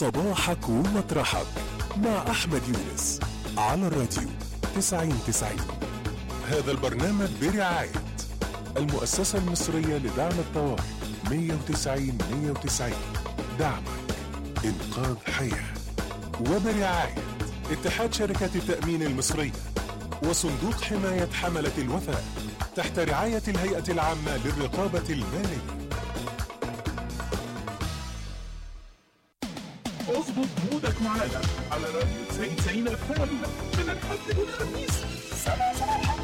صباحك ومطرحك مع أحمد يونس على الراديو 90 90 هذا البرنامج برعاية المؤسسة المصرية لدعم الطوارئ 190 190 دعمك إنقاذ حياة وبرعاية اتحاد شركات التأمين المصرية وصندوق حماية حملة الوفاء تحت رعاية الهيئة العامة للرقابة المالية اظبط مودك معانا على راديو 90 90 الفل من الحد للخميس سبع صباحا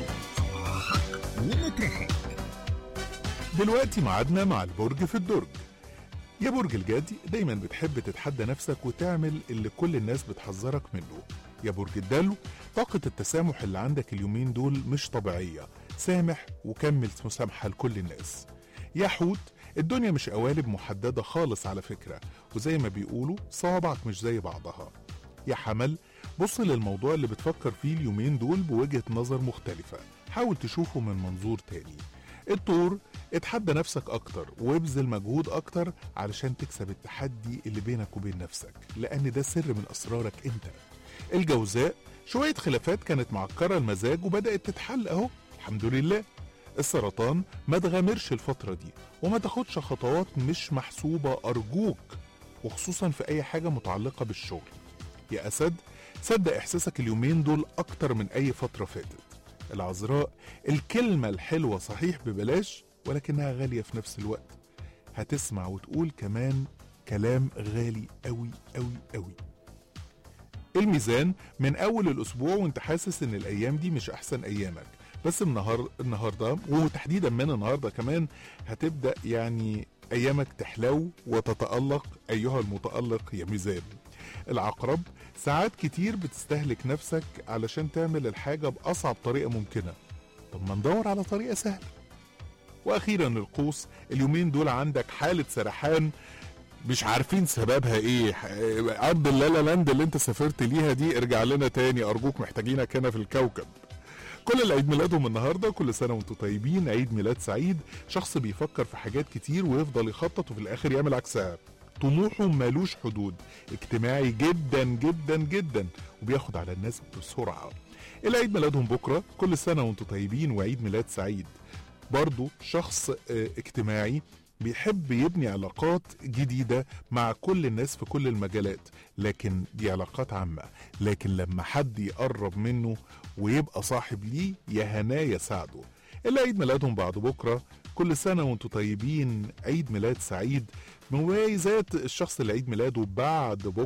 ومطرحك دلوقتي ميعادنا مع البرج في الدرج يا برج الجدي دايما بتحب تتحدى نفسك وتعمل اللي كل الناس بتحذرك منه يا برج الدلو طاقة التسامح اللي عندك اليومين دول مش طبيعية سامح وكمل مسامحة لكل الناس يا حوت الدنيا مش قوالب محددة خالص على فكرة وزي ما بيقولوا صوابعك مش زي بعضها يا حمل بص للموضوع اللي بتفكر فيه اليومين دول بوجهة نظر مختلفة حاول تشوفه من منظور تاني الطور اتحدى نفسك اكتر وابذل مجهود اكتر علشان تكسب التحدي اللي بينك وبين نفسك لان ده سر من اسرارك انت الجوزاء شوية خلافات كانت معكرة المزاج وبدأت تتحل اهو الحمد لله السرطان ما تغامرش الفترة دي وما تاخدش خطوات مش محسوبة أرجوك وخصوصا في أي حاجة متعلقة بالشغل يا أسد صدق إحساسك اليومين دول أكتر من أي فترة فاتت العذراء الكلمة الحلوة صحيح ببلاش ولكنها غالية في نفس الوقت هتسمع وتقول كمان كلام غالي أوي أوي أوي الميزان من أول الأسبوع وانت حاسس إن الأيام دي مش أحسن أيامك بس النهار النهارده وتحديدا من النهارده كمان هتبدا يعني ايامك تحلو وتتالق ايها المتالق يا ميزان العقرب ساعات كتير بتستهلك نفسك علشان تعمل الحاجه باصعب طريقه ممكنه طب ما ندور على طريقه سهله واخيرا القوس اليومين دول عندك حاله سرحان مش عارفين سببها ايه ارض اللالا لاند اللي انت سافرت ليها دي ارجع لنا تاني ارجوك محتاجينك هنا في الكوكب كل اللي عيد ميلادهم النهارده كل سنه وانتم طيبين عيد ميلاد سعيد شخص بيفكر في حاجات كتير ويفضل يخطط وفي الاخر يعمل عكسها طموحه مالوش حدود اجتماعي جدا جدا جدا وبياخد على الناس بسرعه اللي عيد ميلادهم بكره كل سنه وانتم طيبين وعيد ميلاد سعيد برضه شخص اه اجتماعي بيحب يبني علاقات جديدة مع كل الناس في كل المجالات لكن دي علاقات عامة لكن لما حد يقرب منه ويبقى صاحب ليه يا هناه يساعده اللي عيد ميلادهم بعد بكرة كل سنة وانتم طيبين عيد ميلاد سعيد مميزات الشخص اللي عيد ميلاده بعد بكرة